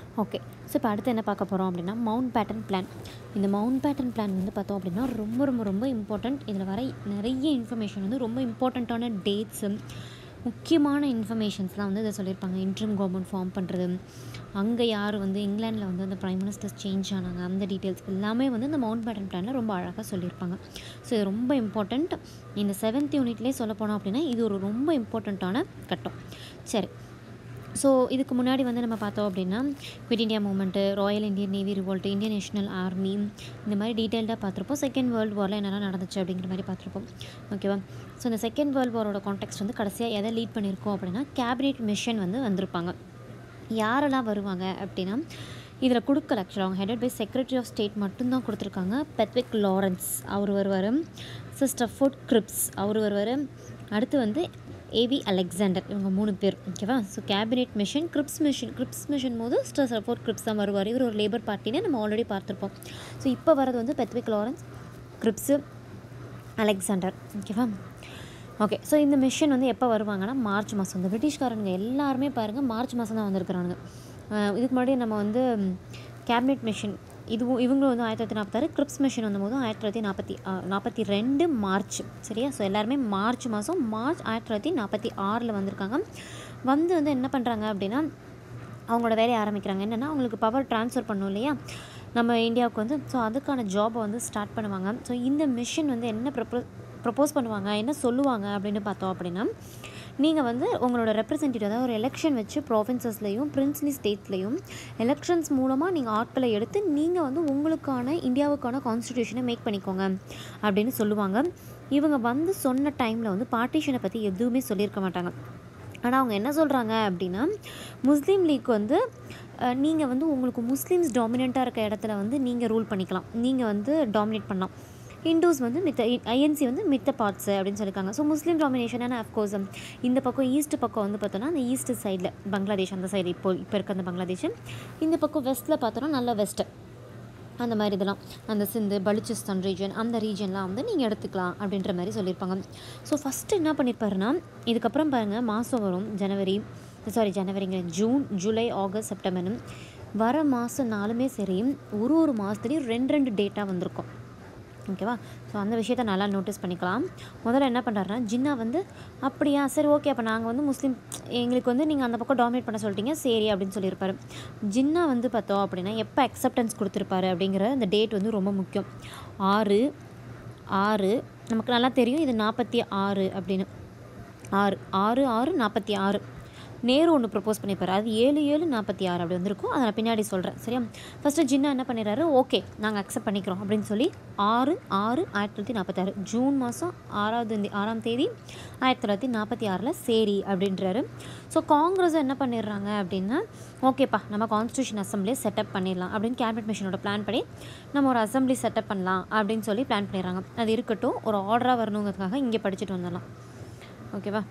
Okay so இப்போ அடுத்து என்ன பார்க்க போகிறோம் அப்படின்னா மவுண்ட் பேட்டன் பிளான் இந்த மவுண்ட் பேட்டன் பிளான் வந்து பார்த்தோம் அப்படின்னா ரொம்ப ரொம்ப ரொம்ப இம்பார்ட்டண்ட் இதில் வர நிறைய இன்ஃபர்மேஷன் வந்து ரொம்ப இம்பார்ட்டண்ட்டான டேட்ஸு முக்கியமான இன்ஃபர்மேஷன்ஸ்லாம் வந்து இதை சொல்லியிருப்பாங்க இன்ட்ரிம் கவர்மெண்ட் ஃபார்ம் பண்ணுறது அங்கே யார் வந்து இங்கிலாண்டில் வந்து அந்த ப்ரைம் மினிஸ்டர்ஸ் சேஞ்ச் ஆனாங்க அந்த டீட்டெயில்ஸ் எல்லாமே வந்து இந்த மவுண்ட் பேட்டன் பிளானில் ரொம்ப அழகாக சொல்லியிருப்பாங்க ஸோ இது ரொம்ப இம்பார்ட்டண்ட் இந்த செவன்த் யூனிட்லேயே சொல்ல போனோம் அப்படின்னா இது ஒரு ரொம்ப இம்பார்ட்டண்ட்டான கட்டம் சரி ஸோ இதுக்கு முன்னாடி வந்து நம்ம பார்த்தோம் அப்படின்னா quit India movement royal Indian navy revolt Indian national army இந்த மாதிரி டீட்டெயில்டாக பார்த்துருப்போம் செகண்ட் வேர்ல்டு வாரில் என்னெல்லாம் நடந்துச்சு அப்படிங்கிற மாதிரி பார்த்துருப்போம் ஓகேவா ஸோ இந்த செகண்ட் வேர்ல்டு வாரோட கான்டெக்ட் வந்து கடைசியாக எதை லீட் பண்ணியிருக்கோம் அப்படின்னா கேபினெட் மிஷன் வந்து வந்திருப்பாங்க யாரெல்லாம் வருவாங்க அப்படின்னா இதில் கொடுக்கல ஆக்சுவலாக அவங்க headed by secretary of state மட்டும்தான் கொடுத்துருக்காங்க பெத்விக் லாரன்ஸ் அவர் வருவார் சிஸ்டர் ஃபுட் கிரிப்ஸ் அவர் வருவார் அடுத்து வந்து ஏவி அலெக்சாண்டர் இவங்க மூணு பேர் ஓகேவா so cabinet mission Cripps mission Cripps mission போது ஸ்டர் சப்போர்ட் கிரிப்ஸ் தான் வருவார் இவர் ஒரு லேபர் பார்ட்டின்னு நம்ம ஆல்ரெடி பார்த்துருப்போம் ஸோ இப்போ வரது வந்து பெத்விக் லாரன்ஸ் கிரிப்ஸு அலெக்சாண்டர் ஓகேவா ஓகே ஸோ இந்த மிஷன் வந்து எப்போ வருவாங்கன்னா மார்ச் மாதம் இந்த பிரிட்டிஷ்காரனுங்க எல்லாருமே பாருங்கள் மார்ச் மாதம் தான் வந்திருக்கிறானுங்க அஹ் இதுக்கு முன்னாடி நம்ம வந்து கேபினெட் மிஷன் இதுவும் இவங்களும் வந்து ஆயிரத்தி தொள்ளாயிரத்தி நாற்பத்தாறு கிரிப்ஸ் மிஷன் வந்தபோது ஆயிரத்தி தொள்ளாயிரத்தி நாற்பத்தி நாற்பத்தி ரெண்டு மார்ச் சரியா ஸோ எல்லாருமே மார்ச் மாதம் மார்ச் ஆயிரத்தி தொள்ளாயிரத்தி நாற்பத்தி ஆறில் வந்திருக்காங்க வந்து வந்து என்ன பண்ணுறாங்க அப்படின்னா அவங்களோட வேலையை ஆரம்பிக்கிறாங்க என்னென்னா அவங்களுக்கு பவர் ட்ரான்ஸ்ஃபர் பண்ணும் இல்லையா நம்ம இந்தியாவுக்கு வந்து ஸோ அதுக்கான ஜாபை வந்து ஸ்டார்ட் பண்ணுவாங்க ஸோ இந்த மிஷன் வந்து என்ன ப்ரப்போ ப்ரப்போஸ் பண்ணுவாங்க என்ன சொல்லுவாங்க அப்படின்னு பார்த்தோம் அப்படின்னா நீங்கள் வந்து உங்களோட ரெப்ரசன்டேட்டிவ் அதாவது ஒரு எலெக்ஷன் வச்சு ப்ராவின்சஸ்லையும் பிரின்ஸ்லி ஸ்டேட்ஸ்லையும் எலெக்ஷன்ஸ் மூலமாக நீங்கள் ஆட்களை எடுத்து நீங்கள் வந்து உங்களுக்கான இந்தியாவுக்கான கான்ஸ்டியூஷனை மேக் பண்ணிக்கோங்க அப்படின்னு சொல்லுவாங்க இவங்க வந்து சொன்ன டைமில் வந்து பார்ட்டிஷனை பற்றி எதுவுமே சொல்லியிருக்க மாட்டாங்க ஆனால் அவங்க என்ன சொல்கிறாங்க அப்படின்னா முஸ்லீம் லீக் வந்து நீங்கள் வந்து உங்களுக்கு முஸ்லீம்ஸ் டாமினண்ட்டாக இருக்க இடத்துல வந்து நீங்கள் ரூல் பண்ணிக்கலாம் நீங்கள் வந்து டாமினேட் பண்ணலாம் ஹிந்துஸ் வந்து மித்த ஐஎன்சி வந்து மித்த பார்ட்ஸு அப்படின்னு சொல்லியிருக்காங்க ஸோ முஸ்லீம் டாமினேஷனான அஃப்கோர்ஸ் இந்த பக்கம் ஈஸ்ட் பக்கம் வந்து பார்த்தோன்னா அந்த ஈஸ்ட் சைடில் பங்களாதேஷ் அந்த சைடு இப்போ இப்போ இருக்க அந்த பங்களாதேஷ் இந்த பக்கம் வெஸ்ட்டில் பார்த்தோன்னா நல்ல வெஸ்ட்டு அந்த மாதிரி இதெல்லாம் அந்த சிந்து பலுச்சிஸ்தான் ரீஜன் அந்த ரீஜன்லாம் வந்து நீங்கள் எடுத்துக்கலாம் அப்படின்ற மாதிரி சொல்லியிருப்பாங்க ஸோ ஃபஸ்ட்டு என்ன பண்ணியிருப்பாருன்னா இதுக்கப்புறம் பாருங்கள் மாதம் வரும் ஜனவரி சாரி ஜனவரிங்க ஜூன் ஜூலை ஆகஸ்ட் செப்டம்பர்னு வர மாதம் நாலுமே சரி ஒரு ஒரு மாதத்துலேயும் ரெண்டு ரெண்டு டேட்டாக வந்திருக்கும் ஓகேவா ஸோ அந்த விஷயத்த நல்லா நோட்டீஸ் பண்ணிக்கலாம் முதல்ல என்ன பண்ணுறாருன்னா ஜின்னா வந்து அப்படியா சரி ஓகே அப்போ நாங்கள் வந்து முஸ்லீம் எங்களுக்கு வந்து நீங்கள் அந்த பக்கம் டாமினேட் பண்ண சொல்லிட்டீங்க சரி அப்படின்னு சொல்லியிருப்பாரு ஜின்னா வந்து பார்த்தோம் அப்படின்னா எப்போ அக்செப்டன்ஸ் கொடுத்துருப்பாரு அப்படிங்கிற அந்த டேட் வந்து ரொம்ப முக்கியம் ஆறு ஆறு நமக்கு நல்லா தெரியும் இது நாற்பத்தி ஆறு அப்படின்னு ஆறு ஆறு ஆறு நாற்பத்தி ஆறு நேரு ஒன்று ப்ரப்போஸ் பண்ணியிருப்பாரு அது ஏழு ஏழு நாற்பத்தி ஆறு அப்படி வந்திருக்கும் அதை நான் பின்னாடி சொல்கிறேன் சரியா ஃபஸ்ட்டு ஜின்னா என்ன பண்ணிடுறாரு ஓகே நாங்கள் அக்செப்ட் பண்ணிக்கிறோம் அப்படின்னு சொல்லி ஆறு ஆறு ஆயிரத்தி தொள்ளாயிரத்தி நாற்பத்தாறு ஜூன் மாதம் ஆறாவது இந்த- ஆறாம் தேதி ஆயிரத்தி தொள்ளாயிரத்தி நாற்பத்தி ஆறில் சரி அப்படின்றாரு ஸோ காங்கிரஸ் என்ன பண்ணிடுறாங்க அப்படின்னா ஓகேப்பா நம்ம கான்ஸ்டியூஷன் அசம்பிளியை செட்டப் பண்ணிடலாம் அப்படின்னு கேபினட் மிஷனோட பிளான் படி நம்ம ஒரு அசம்பிளி செட்டப் பண்ணலாம் அப்படின்னு சொல்லி பிளான் பண்ணிடுறாங்க அது இருக்கட்டும் ஒரு ஆர்டராக வரணுங்கிறதுக்காக இங்கே படிச்சுட்டு வந்துடலாம் ஓகேவா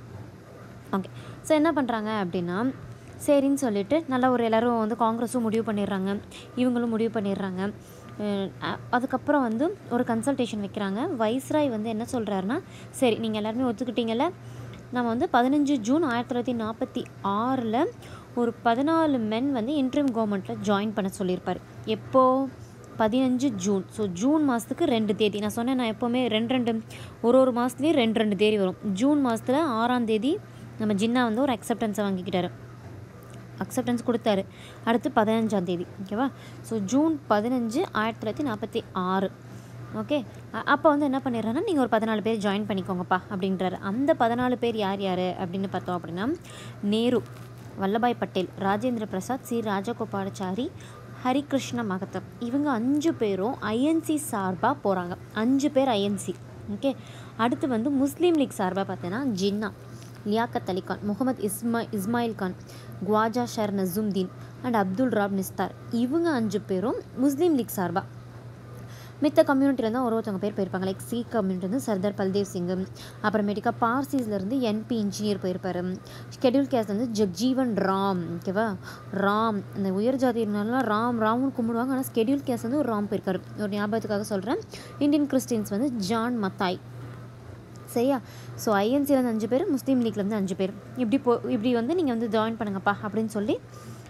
ஓகே ஸோ என்ன பண்ணுறாங்க அப்படின்னா சரின்னு சொல்லிட்டு நல்லா ஒரு எல்லோரும் வந்து காங்கிரஸும் முடிவு பண்ணிடுறாங்க இவங்களும் முடிவு பண்ணிடுறாங்க அஹ் அ- அதுக்கப்புறம் வந்து ஒரு கன்சல்டேஷன் வைக்கிறாங்க வைஸ்ராய் வந்து என்ன சொல்கிறாருன்னா சரி நீங்கள் எல்லாருமே ஒத்துக்கிட்டீங்கல்ல நம்ம வந்து பதினஞ்சு ஜூன் ஆயிரத்தி தொள்ளாயிரத்தி நாற்பத்தி ஆறில் ஒரு பதினாலு மென் வந்து இன்ட்ரீம் கவர்மெண்ட்டில் ஜாயின் பண்ண சொல்லியிருப்பார் எப்போது பதினஞ்சு ஜூன் ஸோ ஜூன் மாதத்துக்கு ரெண்டு தேதி நான் சொன்னேன் நான் எப்போவுமே ரெண்டு ரெண்டு ஒரு ஒரு மாதத்துலேயும் ரெண்டு ரெண்டு தேதி வரும் ஜூன் மாதத்தில் ஆறாம் தேதி நம்ம ஜின்னா வந்து ஒரு அக்செப்டன்ஸை வாங்கிக்கிட்டாரு அக்செப்டன்ஸ் கொடுத்தாரு அடுத்து பதினஞ்சாம் தேதி ஓகேவா ஸோ ஜூன் பதினஞ்சு ஆயிரத்தி தொள்ளாயிரத்தி நாற்பத்தி ஆறு ஓகே அப்போ வந்து என்ன பண்ணிடுறாங்கன்னா நீங்கள் ஒரு பதினாலு பேர் ஜாயின் பண்ணிக்கோங்கப்பா அப்படின்றாரு அந்த பதினாலு பேர் யார் யார் அப்படின்னு பார்த்தோம் அப்படின்னா நேரு வல்லபாய் பட்டேல் ராஜேந்திர பிரசாத் சி ராஜகோபாலாச்சாரி ஹரிகிருஷ்ண மகத்தம் இவங்க அஞ்சு பேரும் ஐஎன்சி சார்பாக போகிறாங்க அஞ்சு பேர் ஐஎன்சி ஓகே அடுத்து வந்து முஸ்லீம் லீக் சார்பாக பார்த்தீங்கன்னா ஜின்னா லியாக்கத் அலி கான் முகமது இஸ்மா இஸ்மாயில் கான் குவாஜா ஷர் நசும்தீன் அண்ட் அப்துல் ராப் நிஸ்தார் இவங்க அஞ்சு பேரும் முஸ்லீம் லீக் சார்பாக மித்த கம்யூனிட்டிலேருந்து ஒரு ஒருத்தவங்க பேர் போயிருப்பாங்க லைக் சி கம்யூனிட்டிலேருந்து சர்தார் பல்தேவ் சிங் அப்புறமேட்டுக்கா பார்சிஸ்லேருந்து என்பி இன்ஜினியர் போயிருப்பார் ஷெட்யூல் கேஸ்ட்லேருந்து ஜக்ஜீவன் ராம் ஓகேவா ராம் அந்த உயர் ஜாதியினாலாம் ராம் ராம்னு கும்பிடுவாங்க ஆனால் ஸ்கெடியூல் கேஸ் வந்து ஒரு ராம் போயிருக்காரு ஒரு ஞாபகத்துக்காக சொல்கிறேன் இந்தியன் கிறிஸ்டின்ஸ் வந்து ஜான் மத்தாய் சரியா ஸோ ஐஎன்சிலேருந்து அஞ்சு பேர் முஸ்லீம் லீக்லேருந்து அஞ்சு பேர் இப்படி போ இப்படி வந்து நீங்கள் வந்து ஜாயின் பண்ணுங்கப்பா அப்படின்னு சொல்லி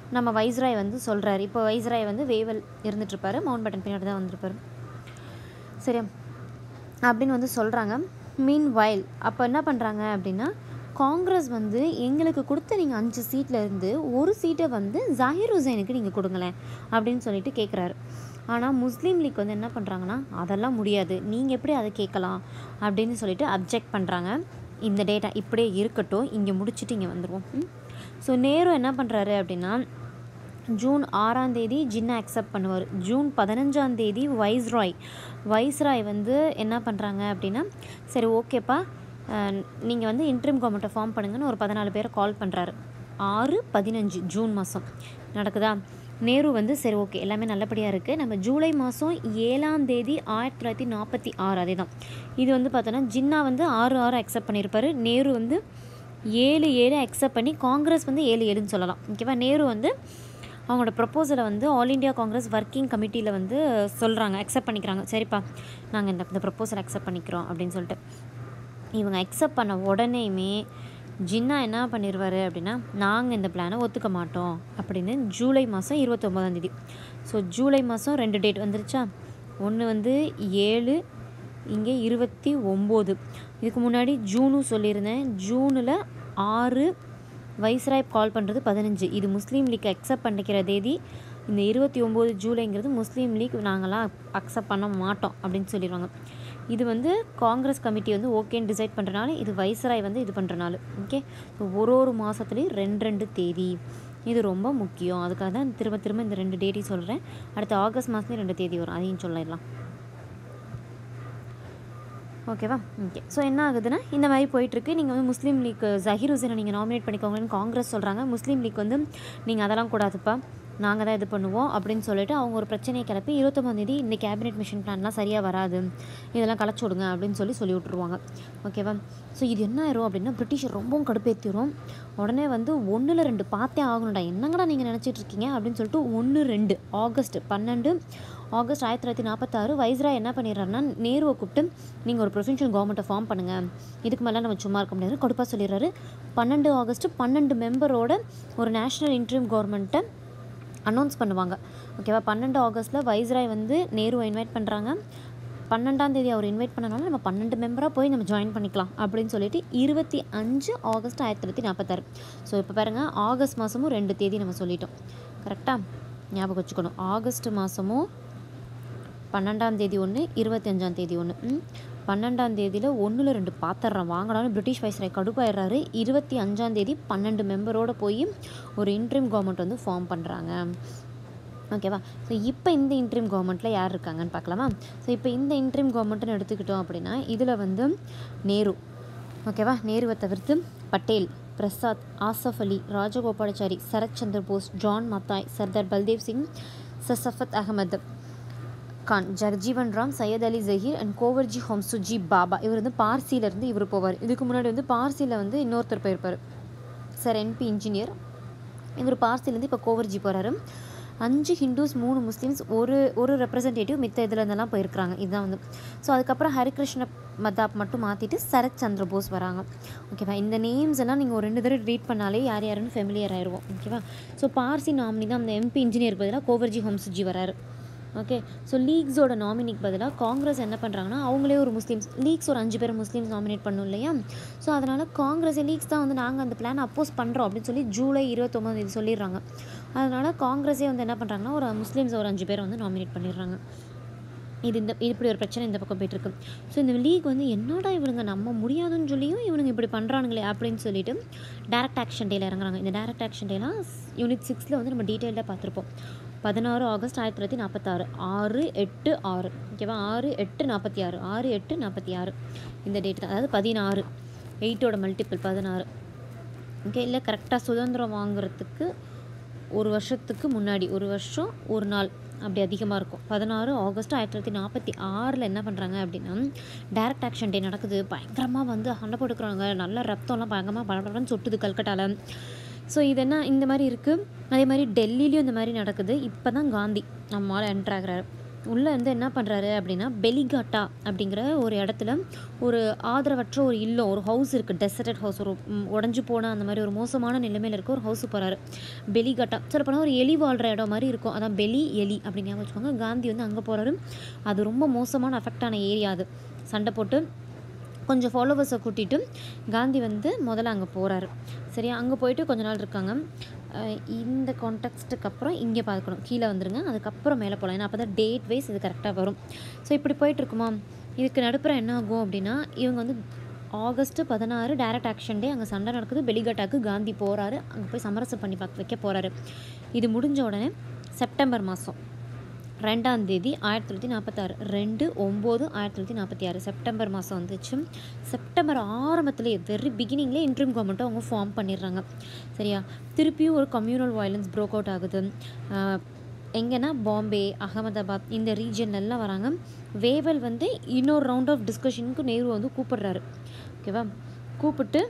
நம்ம வைஸ்ராய் வந்து சொல்கிறாரு இப்போ வைஸ்ராய் வந்து வேவல் இருந்துகிட்ருப்பாரு மவுண்ட் பேட்டன் பின்னாடி தான் வந்திருப்பாரு சரியா அப்படின்னு வந்து சொல்கிறாங்க மீன் வயல் அப்போ என்ன பண்ணுறாங்க அப்படின்னா காங்கிரஸ் வந்து எங்களுக்கு கொடுத்த நீங்கள் அஞ்சு சீட்டில் இருந்து ஒரு சீட்டை வந்து ஜாகிர் ஹுசைனுக்கு நீங்கள் கொடுங்களேன் அப்படின்னு சொல்லிட்டு கேட்குறாரு ஆனால் முஸ்லீம் லீக் வந்து என்ன பண்ணுறாங்கன்னா அதெல்லாம் முடியாது நீங்கள் எப்படி அதை கேட்கலாம் அப்படின்னு சொல்லிட்டு அப்ஜெக்ட் பண்ணுறாங்க இந்த டேட்டா இப்படியே இருக்கட்டும் இங்கே முடிச்சுட்டு இங்கே வந்துடுவோம் ஸோ நேரு என்ன பண்ணுறாரு அப்படின்னா ஜூன் ஆறாம் தேதி ஜின்னா அக்செப்ட் பண்ணுவார் ஜூன் பதினஞ்சாம் தேதி வைஸ்ராய் வைஸ்ராய் வந்து என்ன பண்ணுறாங்க அப்படின்னா சரி ஓகேப்பா நீங்கள் வந்து இன்ட்ரீம் கவர்மெண்ட்டை ஃபார்ம் பண்ணுங்கன்னு ஒரு பதினாலு பேரை கால் பண்ணுறாரு ஆறு பதினஞ்சு ஜூன் மாதம் நடக்குதா நேரு வந்து சரி ஓகே எல்லாமே நல்லபடியாக இருக்குது நம்ம ஜூலை மாதம் ஏழாம் தேதி ஆயிரத்தி தொள்ளாயிரத்தி நாற்பத்தி ஆறு அதே தான் இது வந்து பார்த்தோன்னா ஜின்னா வந்து ஆறு ஆறு அக்செப்ட் பண்ணியிருப்பாரு நேரு வந்து ஏழு ஏழு அக்செப்ட் பண்ணி காங்கிரஸ் வந்து ஏழு ஏழுன்னு சொல்லலாம் ஓகேவா நேரு வந்து அவங்களோட ப்ரொப்போசலை வந்து ஆல் இண்டியா காங்கிரஸ் ஒர்க்கிங் கமிட்டியில் வந்து சொல்கிறாங்க அக்செப்ட் பண்ணிக்கிறாங்க சரிப்பா நாங்கள் இந்த இந்த ப்ரொப்போசல் அக்செப்ட் பண்ணிக்கிறோம் அப்படின்னு சொல்லிட்டு இவங்க அக்செப்ட் பண்ண உடனேயுமே ஜின்னா என்ன பண்ணிடுவார் அப்படின்னா நாங்கள் இந்த பிளானை ஒத்துக்க மாட்டோம் அப்படின்னு ஜூலை மாதம் இருபத்தொம்போதாந்தேதி ஸோ ஜூலை மாதம் ரெண்டு டேட் வந்துருச்சா ஒன்று வந்து ஏழு இங்கே இருபத்தி ஒம்பது இதுக்கு முன்னாடி ஜூனும் சொல்லியிருந்தேன் ஜூனில் ஆறு வைஸ்ராய் கால் பண்ணுறது பதினஞ்சு இது முஸ்லீம் லீக் அக்செப்ட் பண்ணிக்கிற தேதி இந்த இருபத்தி ஒம்பது ஜூலைங்கிறது முஸ்லீம் லீக் நாங்களாம் அக்செப்ட் பண்ண மாட்டோம் அப்படின்னு சொல்லிடுவாங்க இது வந்து காங்கிரஸ் கமிட்டி வந்து ஓகேன்னு டிசைட் பண்ணுறனால இது வைஸ்ராய் வந்து இது பண்ணுறனால ஓகே ஸோ ஒரு ஒரு மாதத்துலேயும் ரெண்டு ரெண்டு தேதி இது ரொம்ப முக்கியம் அதுக்காக தான் திரும்ப திரும்ப இந்த ரெண்டு டேட்டையும் சொல்கிறேன் அடுத்த ஆகஸ்ட் மாதத்துலேயும் ரெண்டு தேதி வரும் அதையும் சொல்லிடலாம் ஓகேவா ஓகே ஸோ என்ன ஆகுதுன்னா இந்த மாதிரி போயிட்டுருக்கு நீங்கள் வந்து முஸ்லீம் லீக் ஜஹீர் ஹுசேனை நீங்கள் நாமினேட் பண்ணிக்கோங்கன்னு காங்கிரஸ் சொல்கிறாங்க முஸ்லீம் லீக் வந்து நீங்கள் அதெல்லாம் கூடாதுப்பா நாங்கள் தான் இது பண்ணுவோம் அப்படின்னு சொல்லிட்டு அவங்க ஒரு பிரச்சனையை கிளப்பி இருபத்தொம்பதாந்தேதி இந்த கேபினெட் மிஷன் பிளான்லாம் சரியாக வராது இதெல்லாம் கலைச்சி விடுங்க அப்படின்னு சொல்லி சொல்லி விட்ருவாங்க ஓகேவா ஸோ இது என்ன ஆயிரும் அப்படின்னா பிரிட்டிஷ் ரொம்பவும் கடுப்பேற்றிடும் உடனே வந்து ஒன்றில் ரெண்டு பார்த்தே ஆகணும்டா என்னங்கடா நீங்கள் நினச்சிட்டு இருக்கீங்க அப்படின்னு சொல்லிட்டு ஒன்று ரெண்டு ஆகஸ்ட் பன்னெண்டு ஆகஸ்ட் ஆயிரத்தி தொள்ளாயிரத்தி நாற்பத்தாறு வைஸ்ராய் என்ன பண்ணிடுறாருன்னா நேருவை கூப்பிட்டு நீங்கள் ஒரு ப்ரொஃபஷனல் கவர்மெண்ட்டை ஃபார்ம் பண்ணுங்கள் இதுக்கு மேலே நம்ம சும்மா இருக்க முடியாது கடுப்பாக சொல்லிடுறாரு பன்னெண்டு ஆகஸ்ட் பன்னெண்டு மெம்பரோட ஒரு நேஷ்னல் இன்ட்ரீம் கவர்மெண்ட்டை அனௌன்ஸ் பண்ணுவாங்க ஓகேவா பன்னெண்டு ஆகஸ்ட்டில் வைஸ்ராய் வந்து நேருவை இன்வைட் பண்ணுறாங்க பன்னெண்டாம் தேதி அவர் இன்வைட் பண்ணனால நம்ம பன்னெண்டு மெம்பராக போய் நம்ம ஜாயின் பண்ணிக்கலாம் அப்படின்னு சொல்லிட்டு இருபத்தி அஞ்சு ஆகஸ்ட் ஆயிரத்தி தொள்ளாயிரத்தி நாற்பத்தாறு ஸோ இப்போ பாருங்கள் ஆகஸ்ட் மாதமும் ரெண்டு தேதி நம்ம சொல்லிட்டோம் கரெக்டாக ஞாபகம் வச்சுக்கணும் ஆகஸ்ட் மாதமும் பன்னெண்டாம் தேதி ஒன்று இருபத்தஞ்சாம் தேதி ஒன்று பன்னெண்டாம் தேதியில் ஒன்றில் ரெண்டு பாத்திரம் வாங்கலாம்னு பிரிட்டிஷ் வைஸ்ராய் கடுப்பாயிடுறாரு இருபத்தி அஞ்சாம் தேதி பன்னெண்டு மெம்பரோடு போய் ஒரு இன்ட்ரீம் கவர்மெண்ட் வந்து ஃபார்ம் பண்ணுறாங்க ஓகேவா ஸோ இப்போ இந்த இன்ட்ரீம் கவர்மெண்ட்டில் யார் இருக்காங்கன்னு பார்க்கலாமா ஸோ இப்போ இந்த இன்ட்ரீம் கவர்மெண்ட்டுன்னு எடுத்துக்கிட்டோம் அப்படின்னா இதில் வந்து நேரு ஓகேவா நேருவை தவிர்த்து பட்டேல் பிரசாத் ஆசஃப் அலி ராஜகோபாலாச்சாரி சரத் சந்திர போஸ் ஜான் மத்தாய் சர்தார் பல்தேவ் சிங் சசஃபத் அகமது கான் ஜர்ஜீவன் ராம் சையத் அலி ஜஹீர் அண்ட் கோவர்ஜி ஹம்சுஜி பாபா இவர் வந்து பார்சியிலேருந்து இவர் போவார் இதுக்கு முன்னாடி வந்து பார்சியில் வந்து இன்னொருத்தர் போயிருப்பார் சார் என்பி இன்ஜினியர் இவர் பார்சிலேருந்து இப்போ கோவர்ஜி போகிறாரு அஞ்சு ஹிந்துஸ் மூணு முஸ்லீம்ஸ் ஒரு ஒரு ரெப்ரசன்டேட்டிவ் மித்த இதில் இருந்தெல்லாம் போயிருக்கிறாங்க இதுதான் வந்து ஸோ அதுக்கப்புறம் ஹரிகிருஷ்ண மதாப் மட்டும் மாற்றிட்டு சரத் சந்திர போஸ் வராங்க ஓகேவா இந்த நேம்ஸ் எல்லாம் நீங்கள் ஒரு ரெண்டு தடவை ரீட் பண்ணாலே யார் யாருன்னு ஃபெமிலியர் ஆயிடுவோம் ஓகேவா ஸோ பார்சி நாமினி தான் அந்த எம்பி இன்ஜினியருக்கு பதிலாக கோவர்ஜி ஹம்சுஜி வராரு ஓகே ஸோ லீக்ஸோட நாமினிக்கு பதிலாக காங்கிரஸ் என்ன பண்ணுறாங்கன்னா அவங்களே ஒரு முஸ்லீம்ஸ் லீக்ஸ் ஒரு அஞ்சு பேர் முஸ்லீம்ஸ் நாமினேட் பண்ணும் இல்லையா ஸோ அதனால் காங்கிரஸ் லீக்ஸ் தான் வந்து நாங்கள் அந்த பிளான் அப்போஸ் பண்ணுறோம் அப்படின்னு சொல்லி ஜூலை இருபத்தொம்பது இது சொல்லிடுறாங்க அதனால் காங்கிரஸே வந்து என்ன பண்ணுறாங்கன்னா ஒரு முஸ்லீம்ஸ் ஒரு அஞ்சு பேரை வந்து நாமினேட் பண்ணிடுறாங்க இது இந்த இப்படி ஒரு பிரச்சனை இந்த பக்கம் போயிட்டுருக்கு ஸோ இந்த லீக் வந்து என்னடா இவனுங்க நம்ம முடியாதுன்னு சொல்லியும் இவனுங்க இப்படி பண்ணுறானுங்களே அப்படின்னு சொல்லிட்டு டேரக்ட் ஆக்ஷன் டேல இறங்குறாங்க இந்த டேரக்ட் ஆக்ஷன் டேலாம் யூனிட் சிக்ஸில் வந்து நம்ம டீட்டெயிலாக பார்த்துருப்போம் பதினாறு ஆகஸ்ட் ஆயிரத்தி தொள்ளாயிரத்தி நாற்பத்தாறு ஆறு எட்டு ஆறு ஓகேவா ஆறு எட்டு நாற்பத்தி ஆறு ஆறு எட்டு நாற்பத்தி ஆறு இந்த டேட் தான் அதாவது பதினாறு எயிட்டோட மல்டிபிள் பதினாறு ஓகே இல்லை கரெக்டாக சுதந்திரம் வாங்குறதுக்கு ஒரு வருஷத்துக்கு முன்னாடி ஒரு வருஷம் ஒரு நாள் அப்படி அதிகமாக இருக்கும் பதினாறு ஆகஸ்ட் ஆயிரத்தி தொள்ளாயிரத்தி நாற்பத்தி ஆறில் என்ன பண்ணுறாங்க அப்படின்னா டேரக்ட் ஆக்ஷன் டே நடக்குது பயங்கரமாக வந்து சண்டை போட்டுக்கிறாங்க நல்ல ரத்தம்லாம் பயங்கரமாக படபடன்னு சொட்டுது கல்கட்டாவில் ஸோ இது என்ன இந்த மாதிரி இருக்குது அதே மாதிரி டெல்லிலையும் இந்த மாதிரி நடக்குது இப்போ தான் காந்தி நம்மளால் என்ட்ரு ஆகிறாரு உள்ளே வந்து என்ன பண்ணுறாரு அப்படின்னா பெலிகாட்டா அப்படிங்கிற ஒரு இடத்துல ஒரு ஆதரவற்ற ஒரு இல்லம் ஒரு ஹவுஸ் இருக்குது டெசர்டட் ஹவுஸ் ஒரு ம், உடைஞ்சு போன அந்த மாதிரி ஒரு மோசமான நிலைமையில் இருக்க ஒரு ஹவுஸுக்கு போகிறாரு பெலிகாட்டா சொல்லப்போனால் ஒரு எலி வாழ்கிற இடம் மாதிரி இருக்கும் அதான் பெலி எலி அப்படின்னு ஞாபகம் வச்சுக்கோங்க காந்தி வந்து அங்கே போகிறாரு அது ரொம்ப மோசமான அஃபெக்ட் ஆன ஏரியா அது சண்டை போட்டு கொஞ்சம் ஃபாலோவர்ஸை கூட்டிகிட்டு காந்தி வந்து முதல்ல அங்கே போகிறாரு சரியா அங்கே போயிட்டு கொஞ்ச நாள் இருக்காங்க அஹ் இந்த கான்டெக்ஸ்ட்டுக்கு அப்புறம் இங்கே பார்க்கணும் கீழே வந்துருங்க அதுக்கப்புறம் மேலே போகலாம் ஏன்னா அப்போ தான் டேட் வைஸ் இது கரெக்டாக வரும் ஸோ இப்படி போயிட்டு இருக்குமா இதுக்கு நடுப்புற என்ன ஆகும் அப்படின்னா இவங்க வந்து ஆகஸ்ட்டு பதினாறு டைரக்ட் ஆக்ஷன் டே அங்கே சண்டை நடக்குது பெலிகட்டாக்கு காந்தி போகிறாரு அங்கே போய் சமரசம் பண்ணி பார்க்க வைக்க போகிறாரு இது முடிஞ்ச உடனே செப்டம்பர் மாதம் ரெண்டாம் தேதி ஆயிரத்தி தொள்ளாயிரத்தி நாற்பத்தாறு ரெண்டு ஒம்பது ஆயிரத்தி தொள்ளாயிரத்தி நாற்பத்தி ஆறு செப்டம்பர் மாதம் வந்துச்சு செப்டம்பர் ஆரம்பத்துலேயே வெரி பிகினிங்லேயே இன்ட்ரீம் கவர்மெண்ட்டை அவங்க ஃபார்ம் பண்ணிடுறாங்க சரியா திருப்பியும் ஒரு கம்யூனல் வயலன்ஸ் ப்ரோக் அவுட் ஆகுது ஆஹ் எங்கன்னா பாம்பே அகமதாபாத் இந்த region எல்லாம் வராங்க வேவல் வந்து இன்னொரு ரவுண்ட் ஆஃப் டிஸ்கஷனுக்கு நேரு வந்து கூப்பிடுறாரு ஓகேவா கூப்பிட்டு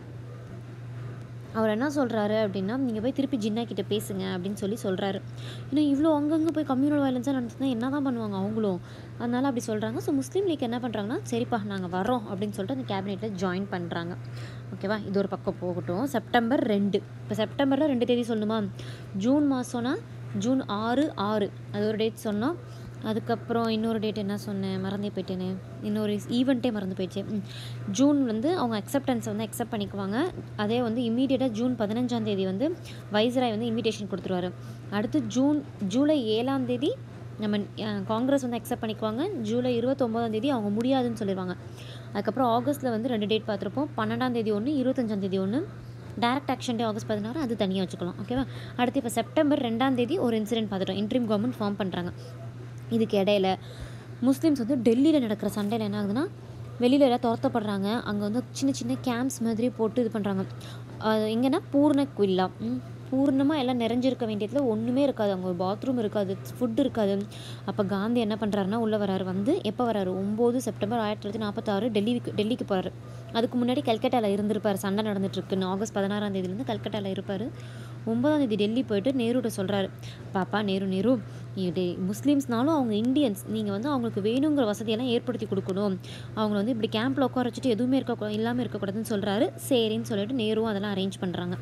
அவர் என்ன சொல்கிறாரு அப்படின்னா நீங்கள் போய் திருப்பி ஜின்னா கிட்ட பேசுங்க அப்படின்னு சொல்லி சொல்கிறாரு ஏன்னா இவ்வளோ அங்கங்கே போய் கம்யூனல் வயலன்ஸாக நடந்துச்சுன்னா என்ன தான் பண்ணுவாங்க அவங்களும் அதனால் அப்படி சொல்கிறாங்க ஸோ முஸ்லீம் லீக் என்ன பண்ணுறாங்கன்னா சரிப்பா நாங்கள் வரோம் அப்படின்னு சொல்லிட்டு அந்த கேபினெட்டில் ஜாயின் பண்ணுறாங்க ஓகேவா இது ஒரு பக்கம் போகட்டும் செப்டம்பர் ரெண்டு இப்போ செப்டம்பரில் ரெண்டு தேதி சொல்லணுமா ஜூன் மாதம்னா ஜூன் ஆறு ஆறு அது ஒரு டேட் சொன்னோம் அதுக்கப்புறம் இன்னொரு டேட் என்ன சொன்னேன் மறந்தே போயிட்டேனே இன்னொரு ஈவெண்ட்டே மறந்து போயிடுச்சு ம். ஜூன் வந்து அவங்க அக்செப்டன்ஸை வந்து அக்செப்ட் பண்ணிக்குவாங்க அதே வந்து இம்மீடியட்டாக ஜூன் பதினஞ்சாம் தேதி வந்து வைஸ்ராய் வந்து இன்விடேஷன் கொடுத்துருவாரு அடுத்து ஜூன் ஜூலை ஏழாம் தேதி நம்ம அஹ், காங்கிரஸ் வந்து அக்செப்ட் பண்ணிக்குவாங்க ஜூலை இருபத்தொம்போதாம் தேதி அவங்க முடியாதுன்னு சொல்லிடுவாங்க அதுக்கப்புறம் ஆகஸ்ட்டில் வந்து ரெண்டு டேட் பார்த்துருப்போம் பன்னெண்டாம் தேதி ஒன்று இருபத்தஞ்சாம் தேதி ஒன்று டைரக்ட் ஆக்ஷன் டே ஆகஸ்ட் பதினாறு அது தனியாக வச்சுக்கலாம் ஓகேவா அடுத்து இப்போ செப்டம்பர் ரெண்டாம் தேதி ஒரு இன்சிடென்ட் பார்த்துட்டோம் இன்ட்ரீம் கவர்மெண்ட் ஃபார்ம் பண்ணுறாங்க இதுக்கு இடையில முஸ்லீம்ஸ் வந்து டெல்லியில் நடக்கிற சண்டையில் என்ன ஆகுதுன்னா வெளியில எல்லாம் துரத்தப்படுறாங்க அங்கே வந்து சின்ன சின்ன கேம்ப்ஸ் மாதிரி போட்டு இது பண்ணுறாங்க எங்கன்னா பூர்ண குவில்லா பூர்ணமாக எல்லாம் நிறைஞ்சிருக்க வேண்டியதில் ஒன்றுமே இருக்காது அங்கே ஒரு பாத்ரூம் இருக்காது ஃபுட் இருக்காது அப்போ காந்தி என்ன பண்ணுறாருன்னா உள்ளே வராரு வந்து எப்போ வராரு ஒம்பது செப்டம்பர் ஆயிரத்தி தொள்ளாயிரத்தி நாற்பத்தாறு டெல்லிக்கு டெல்லிக்கு போகிறாரு அதுக்கு முன்னாடி கல்கட்டாவில் இருந்திருப்பார் சண்டை நடந்துட்டுருக்குன்னு ஆகஸ்ட் பதினாறாம் தேதியிலேருந்து கல்கட்டாவில் இருப்பார் ஒன்பதாம் தேதி டெல்லி போயிட்டு நேருகிட்ட சொல்கிறாரு பாப்பா நேரு நேரு இது முஸ்லீம்ஸ்னாலும் அவங்க இந்தியன்ஸ் நீங்கள் வந்து அவங்களுக்கு வேணுங்கிற வசதியெல்லாம் ஏற்படுத்தி கொடுக்கணும் அவங்கள வந்து இப்படி கேம்பில் உட்கார வச்சுட்டு எதுவுமே இருக்க இல்லாமல் இருக்கக்கூடாதுன்னு சொல்கிறாரு சரின்னு சொல்லிட்டு நேருவும் அதெல்லாம் அரேஞ்ச் பண்ணுறாங்க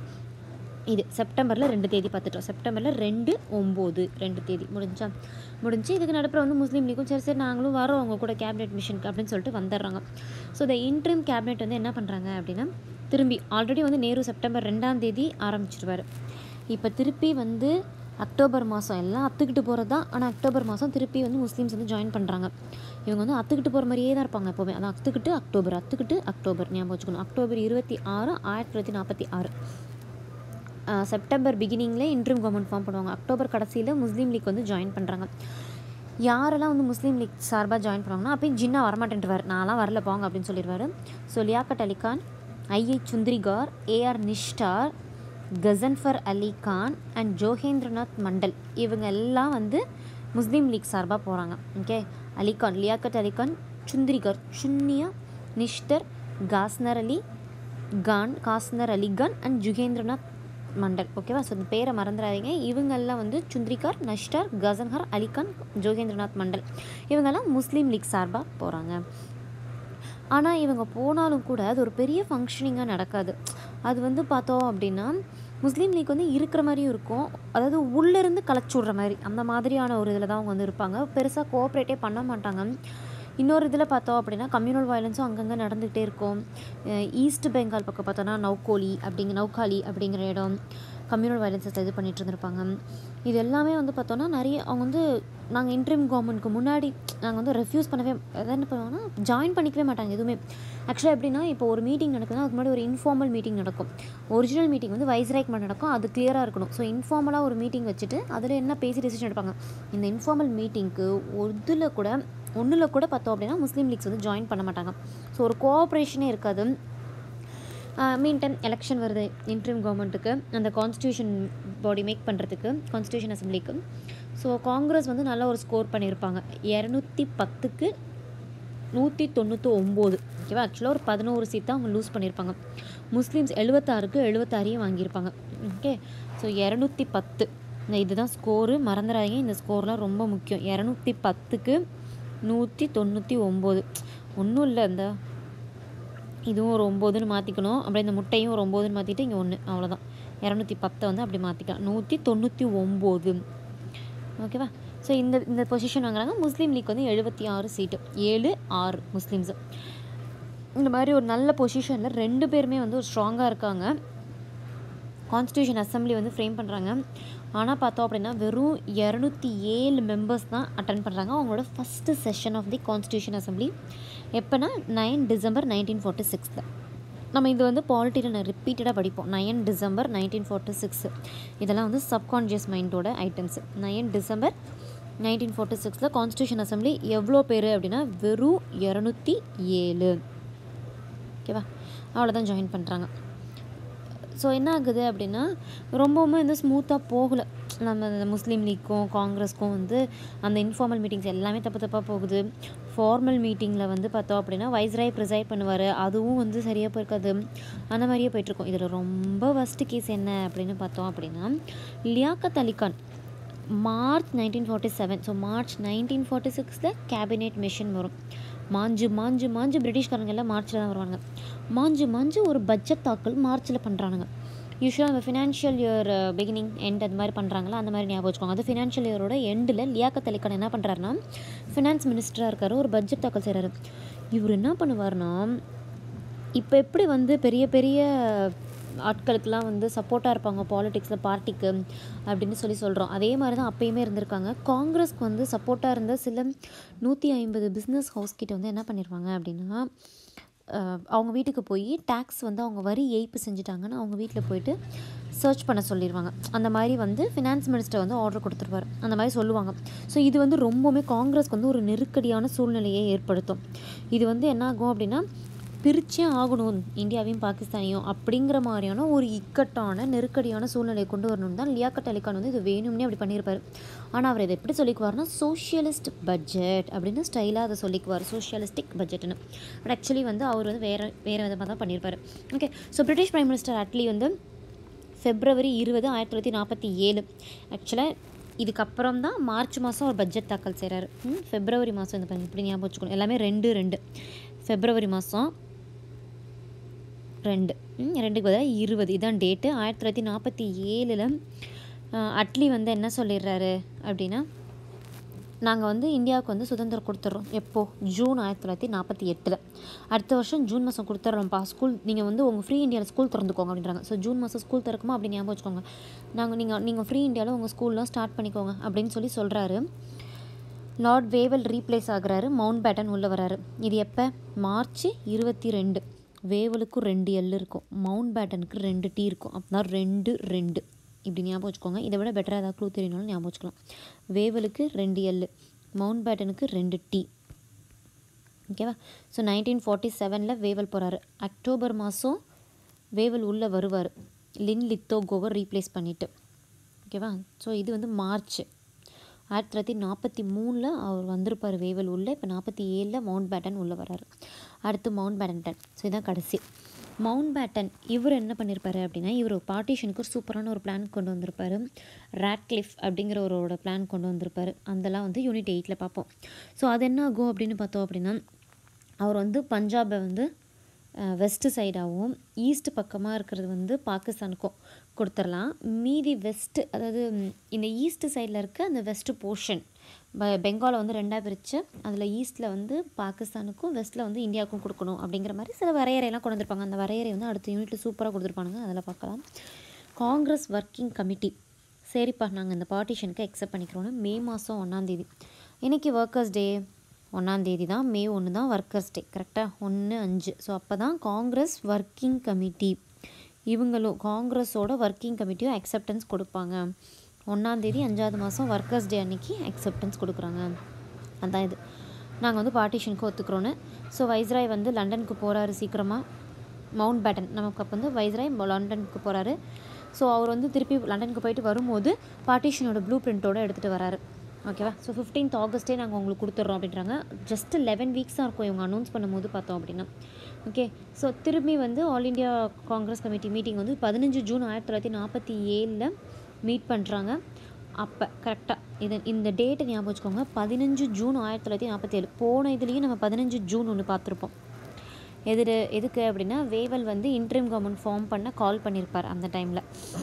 இது செப்டம்பரில் ரெண்டு தேதி பார்த்துட்டோம் செப்டம்பரில் ரெண்டு ஒம்பது ரெண்டு தேதி முடிஞ்சா முடிஞ்சு இதுக்கு நடுப்புற வந்து முஸ்லீம் லீக்கும் சரி சரி நாங்களும் வரோம் அவங்க கூட கேபினெட் மிஷனுக்கு அப்படின்னு சொல்லிட்டு வந்துடுறாங்க ஸோ இந்த இன்ட்ரீம் கேபினெட் வந்து என்ன பண்ணுறாங்க அப்படின்னா திரும்பி ஆல்ரெடி வந்து நேரு செப்டம்பர் ரெண்டாம் தேதி ஆரம்பிச்சிருவார் இப்போ திருப்பி வந்து அக்டோபர் மாதம் எல்லாம் அத்துக்கிட்டு போகிறது தான் ஆனால் அக்டோபர் மாதம் திருப்பி வந்து முஸ்லீம்ஸ் வந்து ஜாயின் பண்ணுறாங்க இவங்க வந்து அத்துக்கிட்டு போகிற மாதிரியே தான் இருப்பாங்க எப்போவுமே அதான் அத்துக்கிட்டு அக்டோபர் அத்துக்கிட்டு அக்டோபர் ஞாபகம் வச்சுக்கணும் அக்டோபர் இருபத்தி ஆறு ஆயிரத்தி தொள்ளாயிரத்தி நாற்பத்தி ஆறு ஆஹ் செப்டம்பர் பிகினிங்கில் இன்ட்ரீம் கவர்மெண்ட் ஃபார்ம் பண்ணுவாங்க அக்டோபர் கடைசியில் முஸ்லீம் லீக் வந்து ஜாயின் பண்ணுறாங்க யாரெல்லாம் வந்து முஸ்லீம் லீக் சார்பாக ஜாயின் பண்ணுவாங்கன்னா அப்பயும் ஜின்னா வரமாட்டேன்ட்டுவார் நான்லாம் வரல போங்க அப்படின்னு சொல்லிடுவார் so Liaquat Ali Khan I I Chundrigar A R Nishtar Ghazanfar Ali Khan and Jogendranath Mandal இவங்க எல்லாம் வந்து முஸ்லீம் லீக் சார்பாக போகிறாங்க ஓகே அலிகான் லியாக்கட் அலிகான் சுந்திரிகார் சுன்னியா நிஷ்டர் காஸ்னர் அலி கான் காஸ்னர் அலிகான் அண்ட் ஜுகேந்திரநாத் மண்டல் ஓகேவா ஸோ இந்த பேரை மறந்துடாதீங்க இவங்கெல்லாம் வந்து சுந்திரிகார் நஷ்டார் கசன்ஹர் அலிகான் ஜோகேந்திரநாத் மண்டல் இவங்கெல்லாம் முஸ்லீம் லீக் சார்பாக போகிறாங்க ஆனால் இவங்க போனாலும் கூட அது ஒரு பெரிய ஃபங்க்ஷனிங்காக நடக்காது அது வந்து பார்த்தோம் அப்படின்னா முஸ்லீம் லீக் வந்து இருக்கிற மாதிரியும் இருக்கும் அதாவது உள்ளேருந்து கலச்சி விட்ற மாதிரி அந்த மாதிரியான ஒரு இதில் தான் அவங்க வந்து இருப்பாங்க பெருசாக கோஆப்ரேட்டே பண்ண மாட்டாங்க இன்னொரு இதில் பார்த்தோம் அப்படின்னா கம்யூனல் வயலன்ஸும் அங்கங்கே நடந்துகிட்டே இருக்கும் அஹ் ஈஸ்ட் பெங்கால் பக்கம் பார்த்தோன்னா நௌகோலி அப்படிங்கிற நௌகாலி அப்படிங்கிற இடம் கம்யூனல் வயலன்ஸை இது பண்ணிட்டு இருந்திருப்பாங்க இது எல்லாமே வந்து பார்த்தோன்னா நிறைய அவங்க வந்து நாங்கள் இன்ட்ரீம் கவர்மெண்ட்க்கு முன்னாடி நாங்கள் வந்து ரெஃப்யூஸ் பண்ணவே அதாவது என்ன பண்ணுவாங்கன்னா ஜாயின் பண்ணிக்கவே மாட்டாங்க எதுவுமே ஆக்சுவலாக எப்படின்னா இப்போ ஒரு மீட்டிங் நடக்குதுன்னா அதுக்கு முன்னாடி ஒரு இன்ஃபார்மல் மீட்டிங் நடக்கும் ஒரிஜினல் மீட்டிங் வந்து வைஸ்ராய்க்கு மட்டும் நடக்கும் அது கிளியராக இருக்கணும் ஸோ இன்ஃபார்மலாக ஒரு மீட்டிங் வச்சுட்டு அதில் என்ன பேசி டெசிஷன் எடுப்பாங்க இந்த இன்ஃபார்மல் மீட்டிங்க்கு ஒருதில் கூட ஒன்றில் கூட பார்த்தோம் அப்படின்னா முஸ்லீம் லீக்ஸ் வந்து ஜாயின் பண்ண மாட்டாங்க ஸோ ஒரு கோஆப்ரேஷனே இருக்காது மீன் டைம் எலெக்ஷன் வருது இன்ட்ரீம் கவர்மெண்ட்டுக்கு அந்த கான்ஸ்டியூஷன் பாடி மேக் பண்ணுறதுக்கு கான்ஸ்டியூஷன் அசம்பிளிக்கு ஸோ காங்கிரஸ் வந்து நல்ல ஒரு ஸ்கோர் பண்ணியிருப்பாங்க இரநூத்தி பத்துக்கு நூற்றி தொண்ணூற்றி ஒம்பது ஓகேவா ஆக்சுவலாக ஒரு பதினோரு சீட் தான் அவங்க லூஸ் பண்ணியிருப்பாங்க முஸ்லீம்ஸ் எழுபத்தாறுக்கு எழுபத்தாறையும் வாங்கியிருப்பாங்க ஓகே ஸோ இரநூத்தி பத்து இந்த இதுதான் ஸ்கோரு மறந்துடாதீங்க இந்த ஸ்கோர்லாம் ரொம்ப முக்கியம் இரநூத்தி பத்துக்கு நூற்றி தொண்ணூற்றி ஒம்பது ஒன்றும் இல்லை இந்த இதுவும் ஒரு ஒம்போதுன்னு மாற்றிக்கணும் அப்படியே இந்த முட்டையும் ஒரு ஒம்போதுன்னு மாற்றிட்டு இங்கே ஒன்று அவ்வளோதான் இரநூத்தி பத்தை வந்து அப்படி மாற்றிக்கலாம் நூற்றி தொண்ணூற்றி ஒம்பது ஓகேவா ஸோ இந்த இந்த பொசிஷன் வாங்குறாங்க முஸ்லீம் லீக் வந்து எழுபத்தி ஆறு சீட்டு ஏழு ஆறு முஸ்லீம்ஸு இந்த மாதிரி ஒரு நல்ல பொசிஷனில் ரெண்டு பேருமே வந்து ஒரு ஸ்ட்ராங்காக இருக்காங்க கான்ஸ்டியூஷன் அசம்பிளி வந்து ஃப்ரேம் பண்ணுறாங்க ஆனால் பார்த்தோம் அப்படின்னா வெறும் இரநூத்தி ஏழு மெம்பர்ஸ் தான் அட்டன் பண்ணுறாங்க அவங்களோட first session of the constitution assembly எப்போனா நைன் டிசம்பர் நைன்டீன் ஃபார்ட்டி சிக்ஸில் நம்ம இது வந்து பாலிட்டியில் நான் ரிப்பீட்டடாக படிப்போம் nine December nineteen forty six இதெல்லாம் வந்து சப்கான்ஷியஸ் மைண்டோட items nine December nineteen forty சிக்ஸில் கான்ஸ்டியூஷன் அசம்பிளி எவ்வளோ பேர் அப்படின்னா வெறும் இரநூத்தி ஏழு ஓகேவா அவ்வளோதான் ஜாயின் பண்ணுறாங்க ஸோ என்ன ஆகுது அப்படின்னா ரொம்பவுமே வந்து ஸ்மூத்தாக போகலை நம்ம இந்த முஸ்லீம் லீக்கும் காங்கிரஸ்க்கும் வந்து அந்த இன்ஃபார்மல் மீட்டிங்ஸ் எல்லாமே தப்பு தப்பாக போகுது ஃபார்மல் மீட்டிங்கில் வந்து பார்த்தோம் அப்படின்னா வைஸ்ராய் ப்ரிசைட் பண்ணுவார் அதுவும் வந்து சரியாக போயிருக்காது அந்த மாதிரியே போயிட்டுருக்கோம் இதில் ரொம்ப ஃபஸ்ட்டு கேஸ் என்ன அப்படின்னு பார்த்தோம் அப்படின்னா Liaquat Ali Khan March nineteen forty seven so March nineteen forty சிக்ஸில் கேபினெட் மிஷன் வரும் மாஞ்சு மாஞ்சு மாஞ்சு பிரிட்டிஷ்காரங்க எல்லாம் மார்ச்சில் தான் வருவாங்க மாஞ்சு மாஞ்சு ஒரு பட்ஜெட் தாக்கல் மார்ச்சில் பண்ணுறானுங்க யூஸ்வலாக அந்த ஃபினான்ஷியல் இயர் பிகினிங் எண்ட் அது மாதிரி பண்ணுறாங்களா அந்த மாதிரி ஞாபகம் வச்சுக்கோங்க அது ஃபினான்ஷியல் இயரோட எண்டில் லியாக்கத் அலிகான் என்ன பண்ணுறாருன்னா ஃபினான்ஸ் மினிஸ்டராக இருக்கார் ஒரு பட்ஜெட் தாக்கல் செய்கிறாரு இவர் என்ன பண்ணுவார்னா இப்போ எப்படி வந்து பெரிய பெரிய ஆட்களுக்கெல்லாம் வந்து சப்போர்ட்டாக இருப்பாங்க பாலிடிக்ஸில் பார்ட்டிக்கு அப்படின்னு சொல்லி சொல்கிறோம் அதே மாதிரி தான் அப்பயுமே இருந்திருக்காங்க காங்கிரஸ்க்கு வந்து சப்போர்ட்டாக இருந்த சில நூற்றி ஐம்பது பிஸ்னஸ் ஹவுஸ் கிட்ட வந்து என்ன பண்ணிடுவாங்க அப்படின்னா அஹ், அவங்க வீட்டுக்கு போய் டேக்ஸ் வந்து அவங்க வரி ஏய்ப்பு செஞ்சுட்டாங்கன்னு அவங்க வீட்டில் போயிட்டு சர்ச் பண்ண சொல்லிடுவாங்க அந்த மாதிரி வந்து ஃபினான்ஸ் மினிஸ்டர் வந்து ஆர்டர் கொடுத்துருவார் அந்த மாதிரி சொல்லுவாங்க ஸோ இது வந்து ரொம்பவுமே காங்கிரஸ்க்கு வந்து ஒரு நெருக்கடியான சூழ்நிலையை ஏற்படுத்தும் இது வந்து என்ன ஆகும் அப்படின்னா பிரிச்சே ஆகணும் இந்தியாவையும் பாகிஸ்தானையும் அப்படிங்கிற மாதிரியான ஒரு இக்கட்டான நெருக்கடியான சூழ்நிலையை கொண்டு வரணும் தான் லியாக்கட் அலிகான் வந்து இது வேணும்னே அப்படி பண்ணியிருப்பார் ஆனால் அவர் இதை எப்படி சொல்லிக்குவார்னா சோஷியலிஸ்ட் பட்ஜெட் அப்படின்னு ஸ்டைலாக அதை சொல்லிக்குவார் சோஷியலிஸ்டிக் பட்ஜெட்னு பட் ஆக்சுவலி வந்து அவர் வந்து வேறு வேறு விதமாக தான் பண்ணியிருப்பார் okay so British prime minister Attlee வந்து ஃபெப்ரவரி இருபது ஆயிரத்தி தொள்ளாயிரத்தி நாற்பத்தி ஏழு ஆக்சுவலாக இதுக்கப்புறம் தான் மார்ச் மாதம் ஒரு பட்ஜெட் தாக்கல் செய்கிறாரு ஃபெப்ரவரி மாதம் இந்த பாருங்க, இப்படி ஞாபகம் வச்சுக்கணும் எல்லாமே ரெண்டு ரெண்டு ஃபெப்ரவரி மாதம் ரெண்டு ம், ரெண்டுக்கு பதிலாக இருபது இதான் டேட்டு ஆயிரத்தி தொள்ளாயிரத்தி நாற்பத்தி ஏழில் அட்லி வந்து என்ன சொல்லிடுறாரு அப்படின்னா நாங்கள் வந்து இந்தியாவுக்கு வந்து சுதந்திரம் கொடுத்துட்றோம் எப்போ ஜூன் ஆயிரத்தி தொள்ளாயிரத்தி நாற்பத்தி எட்டில் அடுத்த வருஷம் ஜூன் மாதம் கொடுத்துட்றோம்ப்பா ஸ்கூல் நீங்கள் வந்து உங்கள் ஃப்ரீ இந்தியாவில் ஸ்கூல் திறந்துக்கோங்க அப்படின்றாங்க ஸோ ஜூன் மாதம் ஸ்கூல் திறக்குமா அப்படி ஞாபகம் வச்சுக்கோங்க நாங்கள் நீங்கள் நீங்கள் ஃப்ரீ இந்தியாவில் உங்கள் ஸ்கூல்லாம் ஸ்டார்ட் பண்ணிக்கோங்க அப்படின்னு சொல்லி சொல்கிறாரு லார்ட் வேவல் ரீப்ளேஸ் ஆகுறாரு மவுண்ட் பேட்டன் உள்ளே வராரு இது எப்போ மார்ச் இருபத்தி ரெண்டு வேவலுக்கும் ரெண்டு எல் இருக்கும் மவுண்ட் பேட்டனுக்கு ரெண்டு டீ இருக்கும் அப்படின்னா ரெண்டு ரெண்டு இப்படி ஞாபகம் வச்சுக்கோங்க இதை விட பெட்டராக ஏதாவது க்ளூ தெரியணும்னு ஞாபகம் வச்சுக்கலாம் வேவலுக்கு ரெண்டு எல் மவுண்ட் பேட்டனுக்கு ரெண்டு டீ ஓகேவா ஸோ நைன்டீன் ஃபார்ட்டி செவனில் வேவல் போகிறாரு அக்டோபர் மாதம் வேவல் உள்ளே வருவார் லின் லித்தோகோவை ரீப்ளேஸ் பண்ணிவிட்டு ஓகேவா ஸோ இது வந்து மார்ச் ஆயிரத்தி தொள்ளாயிரத்தி நாற்பத்தி மூணில் அவர் வந்திருப்பார் வேவல் உள்ள இப்போ நாற்பத்தி ஏழில் மவுண்ட் பேட்டன் உள்ளே வராரு அடுத்து மவுண்ட் பேட்டன் ஸோ இதான் கடைசி மவுண்ட் பேட்டன் இவர் என்ன பண்ணியிருப்பாரு அப்படின்னா இவர் பார்ட்டிஷனுக்கு ஒரு சூப்பரான ஒரு பிளான் கொண்டு வந்திருப்பாரு ராட்க்ளிஃப் அப்படிங்கிற ஒருவரோட பிளான் கொண்டு வந்திருப்பாரு அதெல்லாம் வந்து யூனிட் எயிட்டில் பார்ப்போம் ஸோ அது என்ன ஆகும் அப்படின்னு பார்த்தோம் அப்படின்னா அவர் வந்து பஞ்சாபை வந்து வெஸ்ட்டு சைடாகவும் ஈஸ்ட் பக்கமாக இருக்கிறது வந்து பாகிஸ்தானுக்கும் கொடுத்துடலாம் மீதி வெஸ்ட்டு அதாவது ம், இந்த ஈஸ்ட் சைடில் இருக்க அந்த வெஸ்ட்டு போர்ஷன் பெங்காலை வந்து ரெண்டாக பிரித்து அதில் ஈஸ்ட்டில் வந்து பாகிஸ்தானுக்கும் வெஸ்ட்டில் வந்து இந்தியாவுக்கும் கொடுக்கணும் அப்படிங்கிற மாதிரி சில வரையறையெல்லாம் கொண்டு வந்திருப்பாங்க அந்த வரையறை வந்து அடுத்த யூனிட்டில் சூப்பராக கொடுத்துருப்பானுங்க அதில் பார்க்கலாம் காங்கிரஸ் ஒர்க்கிங் கமிட்டி சரிப்பா நாங்கள் இந்த பார்ட்டிஷனுக்கு அக்செப்ட் பண்ணிக்கிறோன்னு மே மாதம் ஒன்றாந்தேதி இன்றைக்கி ஒர்க்கர்ஸ் டே ஒன்றாந்தேதி தான் மே ஒன்று தான் ஒர்க்கர்ஸ் டே கரெக்டாக ஒன்று அஞ்சு ஸோ அப்போ தான் காங்கிரஸ் ஒர்க்கிங் கமிட்டி இவங்களும் காங்கிரஸோட ஒர்க்கிங் கமிட்டியும் அக்செப்டன்ஸ் கொடுப்பாங்க ஒன்றாந்தேதி அஞ்சாவது மாதம் ஒர்க்கர்ஸ் டே அன்னைக்கு அக்செப்டன்ஸ் கொடுக்குறாங்க அதான் இது நாங்கள் வந்து பார்ட்டிஷனுக்கு ஒத்துக்கிறோன்னு ஸோ வைஸ்ராய் வந்து லண்டனுக்கு போகிறாரு சீக்கிரமாக மவுண்ட் பேட்டன் நமக்கு அப்போ வந்து வைஸ்ராய் லண்டனுக்கு போகிறாரு ஸோ அவர் வந்து திருப்பி லண்டனுக்கு போயிட்டு வரும்போது பார்ட்டிஷனோட ப்ளூ பிரிண்ட்டோட எடுத்துகிட்டு வராரு ஓகேவா ஸோ ஃபிஃப்டீன்த் ஆகஸ்ட்டே நாங்கள் உங்களுக்கு கொடுத்துட்றோம் அப்படின்றாங்க ஜஸ்ட் லெவன் வீக்ஸ் தான் இருக்கும் இவங்க அனௌன்ஸ் பண்ணும்போது பார்த்தோம் அப்படின்னா ஓகே ஸோ திரும்பி வந்து all India Congress committee meeting வந்து பதினஞ்சு ஜூன் ஆயிரத்தி தொள்ளாயிரத்தி நாற்பத்தி ஏழில் மீட் பண்ணுறாங்க அப்போ கரெக்டாக இது இந்த டேட்டை ஞாபகம் வச்சுக்கோங்க பதினஞ்சு ஜூன் ஆயிரத்தி தொள்ளாயிரத்தி நாற்பத்தேழு போன இதுலேயும் நம்ம பதினஞ்சு ஜூன் ஒன்று பார்த்துருப்போம் எதிர் எதுக்கு அப்படின்னா வேவல் வந்து இன்ட்ரீம் கவர்மெண்ட் ஃபார்ம் பண்ண கால் பண்ணியிருப்பார் அந்த டைமில்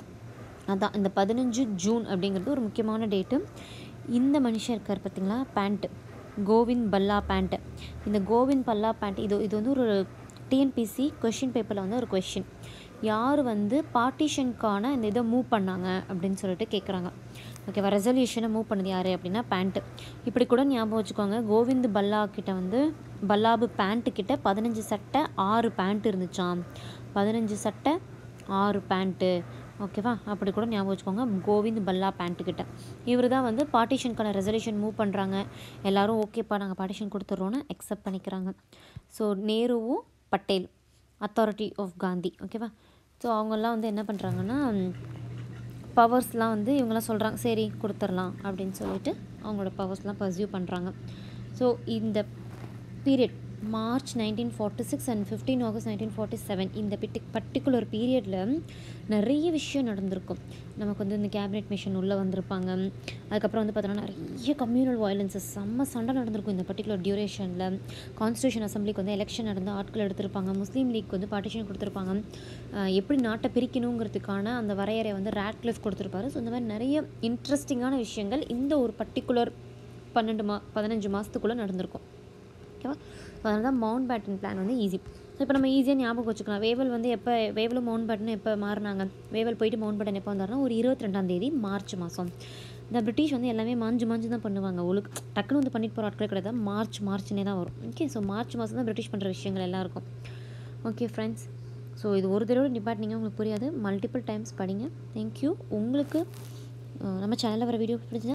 அதான் இந்த பதினஞ்சு ஜூன் அப்படிங்கிறது ஒரு முக்கியமான டேட்டு இந்த மனுஷன் இருக்கார் பார்த்தீங்களா பேண்ட்டு கோவிந்த் பல்லா பேண்ட்டு இந்த கோவிந்த் பல்லா பேண்ட் இது இது வந்து ஒரு டிஎன்பிசி கொஷின் பேப்பரில் வந்து ஒரு கொஷின் யார் வந்து பார்ட்டிஷனுக்கான இந்த இதை மூவ் பண்ணாங்க அப்படின்னு சொல்லிட்டு கேட்குறாங்க ஓகேவா ரெசல்யூஷனை மூவ் பண்ணது யார் அப்படின்னா பேண்ட்டு இப்படி கூட ஞாபகம் வச்சுக்கோங்க கோவிந்த் பல்லா கிட்ட வந்து பல்லாபு பேண்ட்டு கிட்ட பதினஞ்சு சட்டை ஆறு பேண்ட் இருந்துச்சாம் பதினஞ்சு சட்டை ஆறு பேண்ட்டு ஓகேவா அப்படி கூட ஞாபகம் வச்சுக்கோங்க கோவிந்த் பல்லா பேண்ட்டுக்கிட்ட இவர் தான் வந்து பார்ட்டிஷனுக்கான ரெசல்யூஷன் மூவ் பண்ணுறாங்க எல்லாரும் ஓகேப்பா நாங்கள் பார்ட்டிஷன் கொடுத்துட்றோன்னு அக்செப்ட் பண்ணிக்கிறாங்க ஸோ நேருவும் பட்டேல் அத்தாரிட்டி ஆஃப் காந்தி ஓகேவா ஸோ அவங்கெல்லாம் வந்து என்ன பண்ணுறாங்கன்னா பவர்ஸ்லாம் வந்து இவங்கெல்லாம் சொல்கிறாங்க சரி கொடுத்துர்லாம் அப்படின்னு சொல்லிட்டு அவங்களோட பவர்ஸ்லாம் பர்சியூ பண்ணுறாங்க ஸோ இந்த period March nineteen forty six and fifteen August nineteen forty seven இந்த பிட்டி பர்டிகுலர் பீரியடில் நிறைய விஷயம் நடந்திருக்கும் நமக்கு வந்து இந்த கேபினெட் மிஷன் உள்ளே வந்திருப்பாங்க அதுக்கப்புறம் வந்து பார்த்தோன்னா நிறைய கம்யூனல் வயலன்சஸ் செம்ம சண்டை நடந்திருக்கும் இந்த பர்டிகுலர் டியூரேஷனில் கான்ஸ்டியூஷன் அசம்பிளிக்கு வந்து எலெக்ஷன் நடந்து ஆட்கள் எடுத்திருப்பாங்க முஸ்லீம் லீக் வந்து பார்ட்டிஷன் கொடுத்துருப்பாங்க அஹ் எப்படி நாட்டை பிரிக்கணுங்கிறதுக்கான அந்த வரையறை வந்து ரேட்க்ளிஃப் கொடுத்துருப்பாரு ஸோ இந்த மாதிரி நிறைய இன்ட்ரெஸ்டிங்கான விஷயங்கள் இந்த ஒரு பர்டிகுலர் பன்னெண்டு மா பதினஞ்சு மாதத்துக்குள்ளே நடந்திருக்கும் ஓகேவா அதனால தான் மவுண்ட் பேட்டன் பிளான் வந்து ஈஸி ஸோ இப்போ நம்ம ஈஸியாக ஞாபகம் வச்சுக்கலாம் வேவல் வந்து எப்போ வேவலும் மவுண்ட் பேட்டனும் எப்போ மாறினாங்க வேவல் போயிட்டு மவுண்ட் பேட்டன் எப்போ வந்தாருன்னா ஒரு இருபத்தி ரெண்டாம் தேதி மார்ச் மாதம் இந்த பிரிட்டிஷ் வந்து எல்லாமே மாஞ்சு மாஞ்சு தான் பண்ணுவாங்க ஒழுக்கு டக்குன்னு வந்து பண்ணிட்டு போகிற ஆட்கள் கிடையாது மார்ச் மார்ச்னே தான் வரும் ஓகே ஸோ மார்ச் மாதம் தான் பிரிட்டிஷ் பண்ணுற விஷயங்கள் எல்லாம் இருக்கும் ஓகே ஃப்ரெண்ட்ஸ் ஸோ இது ஒரு தடவை நிப்பாட்டினீங்க உங்களுக்கு புரியாது மல்டிபிள் டைம்ஸ் படிங்க தேங்க்யூ உங்களுக்கு அஹ், நம்ம சேனலில் வர வீடியோ பிடிச்சா